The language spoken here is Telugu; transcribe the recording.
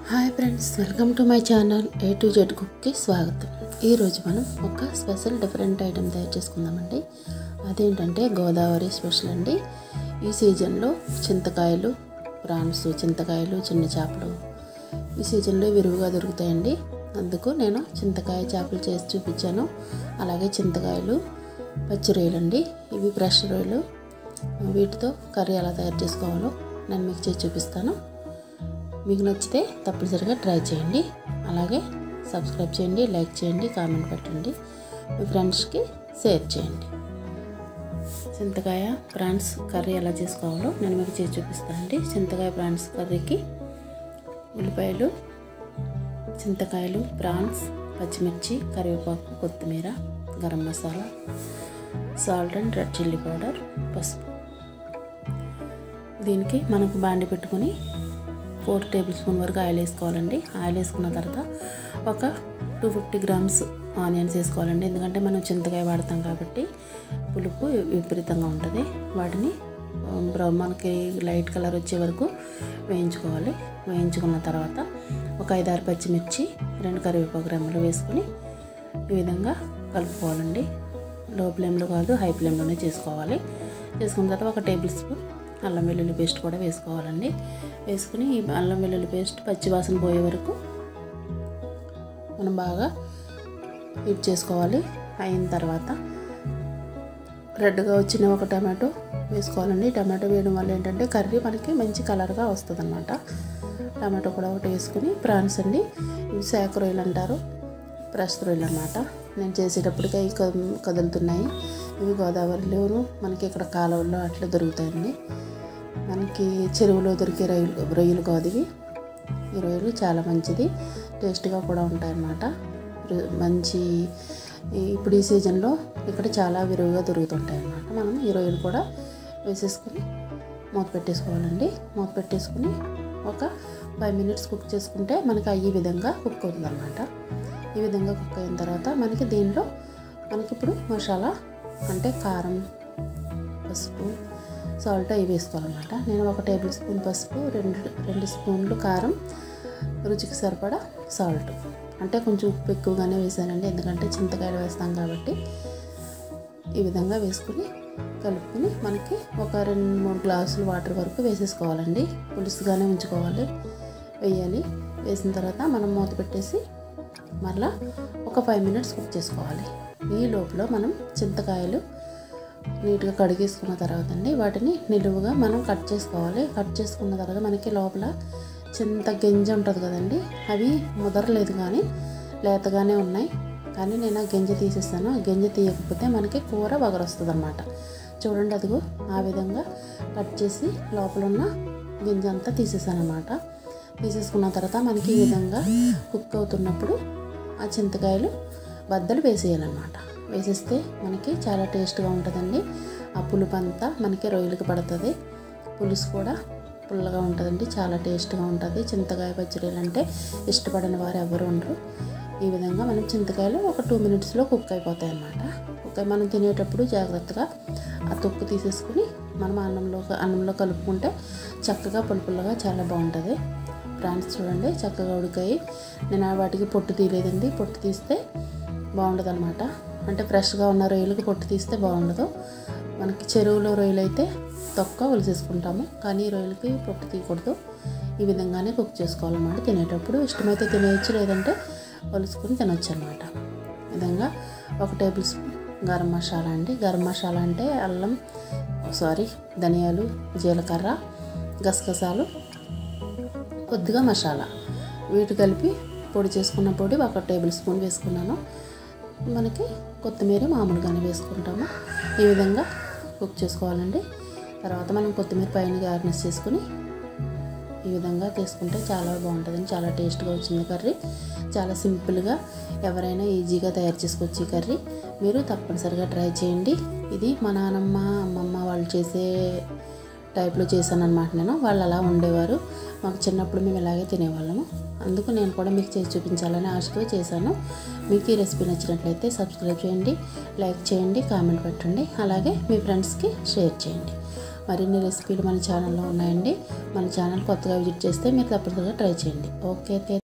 hi friends welcome to my channel A to Z కుక్కి స్వాగతం ఈరోజు మనం ఒక స్పెషల్ డిఫరెంట్ ఐటెం తయారు చేసుకుందామండి అదేంటంటే గోదావరి స్పెషల్ అండి ఈ సీజన్లో చింతకాయలు ప్రాన్స్ చింతకాయలు చిన్న చేపలు ఈ సీజన్లో విరివిగా దొరుకుతాయండి అందుకు నేను చింతకాయ చేపలు చేసి చూపించాను అలాగే చింతకాయలు పచ్చి రొయ్యలు అండి ఇవి ఫ్రెష్ రొయ్యలు వీటితో కర్రీ ఎలా తయారు చేసుకోవాలో నేను మీకు చేసి చూపిస్తాను మీకు నచ్చితే తప్పనిసరిగా ట్రై చేయండి అలాగే సబ్స్క్రైబ్ చేయండి లైక్ చేయండి కామెంట్ పెట్టండి మీ ఫ్రెండ్స్కి షేర్ చేయండి చింతకాయ ప్రాన్స్ కర్రీ ఎలా చేసుకోవాలో నేను మీకు చేసి చూపిస్తాను అండి చింతకాయ ప్రాన్స్ కర్రీకి ఉల్లిపాయలు చింతకాయలు ప్రాన్స్ పచ్చిమిర్చి కరివేపాకు కొత్తిమీర garam masala salt and red chilli powder పసుపు దీనికి మనకు బాండి పెట్టుకొని ఫోర్ టేబుల్ స్పూన్ వరకు ఆయిల్ వేసుకోవాలండి ఆయిల్ వేసుకున్న తర్వాత ఒక టూ ఫిఫ్టీ గ్రామ్స్ ఆనియన్స్ వేసుకోవాలండి ఎందుకంటే మనం చింతకాయ వాడతాం కాబట్టి పులుపు విపరీతంగా ఉంటుంది వాటిని బ్రౌన్ మనకి లైట్ కలర్ వచ్చే వరకు వేయించుకోవాలి వేయించుకున్న తర్వాత ఒక ఐదారు పచ్చిమిర్చి రెండు కరివేపాకు రెమ్మలు వేసుకొని ఈ విధంగా కలుపుకోవాలండి లో ఫ్లేమ్లో కాదు హై ఫ్లేమ్లోనే చేసుకోవాలి చేసుకున్న తర్వాత ఒక టేబుల్ స్పూన్ అల్లం వెల్లుల్లి పేస్ట్ కూడా వేసుకోవాలండి వేసుకుని ఈ అల్లం వెల్లుల్లి పేస్ట్ పచ్చి వాసన పోయే వరకు మనం బాగా హీట్ చేసుకోవాలి అయిన తర్వాత రెడ్గా వచ్చిన ఒక టమాటో వేసుకోవాలండి టమాటో వేయడం వల్ల ఏంటంటే కర్రీ మనకి మంచి కలర్గా వస్తుంది అనమాట టమాటో కూడా ఒకటి వేసుకుని ప్రాన్స్ అండి ఇవి శాఖ రొయ్యలు అంటారు ఫ్రెష్ రొయ్యలు అనమాట నేను చేసేటప్పటికే ఇవి కద- కదులుతున్నాయి ఇవి గోదావరిలోను మనకి ఇక్కడ కాలువల్లో అట్లా దొరుకుతాయండి మనకి చెరువులో దొరికే రొయ్యలు రొయ్యలు కాదు ఇవి ఈ రొయ్యలు చాలా మంచిది టేస్ట్గా కూడా ఉంటాయన్నమాట రు- మంచి ఈ- ఇప్పుడు ఈ సీజన్లో ఇక్కడ చాలా విరివిగా దొరుకుతుంటాయి అన్నమాట మనం ఈ రొయ్యలు కూడా వేసేసుకుని మూత పెట్టేసుకోవాలండి మూత పెట్టేసుకుని ఒక ఫైవ్ మినిట్స్ కుక్ చేసుకుంటే మనకి ఈ విధంగా కుక్ అవుతుంది అనమాట ఈ విధంగా కుక్ అయిన తర్వాత మనకి దీనిలో మనకి ఇప్పుడు మసాలా అంటే కారం పసుపు సాల్ట్ అవి వేసుకోవాలన్నమాట నేను ఒక టేబుల్ స్పూన్ పసుపు రెండు రెండు స్పూన్లు కారం రుచికి సరిపడా సాల్ట్ అంటే కొంచెం ఉప్పు ఎక్కువగానే వేసానండి ఎందుకంటే చింతకాయలు వేస్తాం కాబట్టి ఈ విధంగా వేసుకుని కలుపుకొని మనకి ఒక రెండు మూడు గ్లాసులు వాటర్ వరకు వేసేసుకోవాలండి పులుసుగానే ఉంచుకోవాలి వేయాలి వేసిన తర్వాత మనం మూత పెట్టేసి మరలా ఒక ఫైవ్ మినిట్స్ కుక్ చేసుకోవాలి ఈ లోపల మనం చింతకాయలు నీట్గా కడిగేసుకున్న తర్వాత అండి వాటిని నిలువుగా మనం కట్ చేసుకోవాలి కట్ చేసుకున్న తర్వాత మనకి లోపల చింత గింజ ఉంటుంది కదండి అవి ముదరలేదు కానీ లేతగానే ఉన్నాయి కానీ నేను ఆ గింజ తీసేస్తాను ఆ గింజ తీయకపోతే మనకి కూర వగరొస్తుంది అనమాట చూడండి అదిగో ఆ విధంగా కట్ చేసి లోపల ఉన్న గింజ అంతా తీసేసాను అనమాట తీసేసుకున్న తర్వాత మనకి ఈ విధంగా కుక్ అవుతున్నప్పుడు ఆ చింతకాయలు బద్దలు వేసేయాలన్నమాట వేసేస్తే మనకి చాలా టేస్ట్గా ఉంటుందండి ఆ పులుపు అంతా మనకి రొయ్యలకి పడుతుంది పులుసు కూడా పుల్లగా ఉంటుందండి చాలా టేస్ట్గా ఉంటుంది చింతకాయ పచ్చడిలు అంటే ఇష్టపడని వారు ఎవరు ఉండరు ఈ విధంగా మనం చింతకాయలు ఒక టూ మినిట్స్లో కుక్ అయిపోతాయి అన్నమాట కుక్ అయి మనం తినేటప్పుడు జాగ్రత్తగా ఆ తొక్కు తీసేసుకుని మనం అన్నంలో అన్నంలో కలుపుకుంటే చక్కగా పులుపుల్లగా చాలా బాగుంటుంది ప్రాన్స్ చూడండి చక్కగా ఉడికాయి నేను ఆ వాటికి పొట్టు తీయలేదండి పొట్టు తీస్తే బాగుండదు అనమాట అంటే ఫ్రెష్గా ఉన్న రొయ్యలకు పొట్టు తీస్తే బాగుండదు మనకి చెరువులో రొయ్యలు అయితే తొక్క ఒలిసేసుకుంటాము కానీ ఈ రొయ్యలకి పొట్టు తీయకూడదు ఈ విధంగానే కుక్ చేసుకోవాలన్నమాట తినేటప్పుడు ఇష్టమైతే తినేయచ్చు లేదంటే ఒలుసుకొని తినొచ్చు అనమాట విధంగా ఒక టేబుల్ స్పూన్ గరం మసాలా అండి గరం మసాలా అంటే అల్లం సారీ ధనియాలు జీలకర్ర గసగసాలు కొద్దిగా మసాలా వీటి కలిపి పొడి చేసుకున్న పొడి ఒక టేబుల్ స్పూన్ వేసుకున్నాను మనకి కొత్తిమీర మామూలుగానే వేసుకుంటాము ఈ విధంగా కుక్ చేసుకోవాలండి తర్వాత మనం కొత్తిమీర పైన గార్నిష్ చేసుకుని ఈ విధంగా చేసుకుంటే చాలా బాగుంటుందండి చాలా టేస్ట్గా వచ్చింది కర్రీ చాలా సింపుల్గా ఎవరైనా ఈజీగా తయారు చేసుకోవచ్చు ఈ కర్రీ మీరు తప్పనిసరిగా ట్రై చేయండి ఇది మా నానమ్మ అమ్మమ్మ వాళ్ళు చేసే టైప్లో చేశాను అనమాట నేను వాళ్ళు అలా ఉండేవారు మాకు చిన్నప్పుడు మేము ఇలాగే తినేవాళ్ళము అందుకు నేను కూడా మీకు చేసి చూపించాలని ఆశతో చేశాను మీకు ఈ రెసిపీ నచ్చినట్లయితే సబ్స్క్రైబ్ చేయండి లైక్ చేయండి కామెంట్ పెట్టండి అలాగే మీ ఫ్రెండ్స్కి షేర్ చేయండి మరిన్ని రెసిపీలు మన ఛానల్లో ఉన్నాయండి మన ఛానల్ కొత్తగా విజిట్ చేస్తే మీరు తప్పనిసరిగా ట్రై చేయండి ఓకే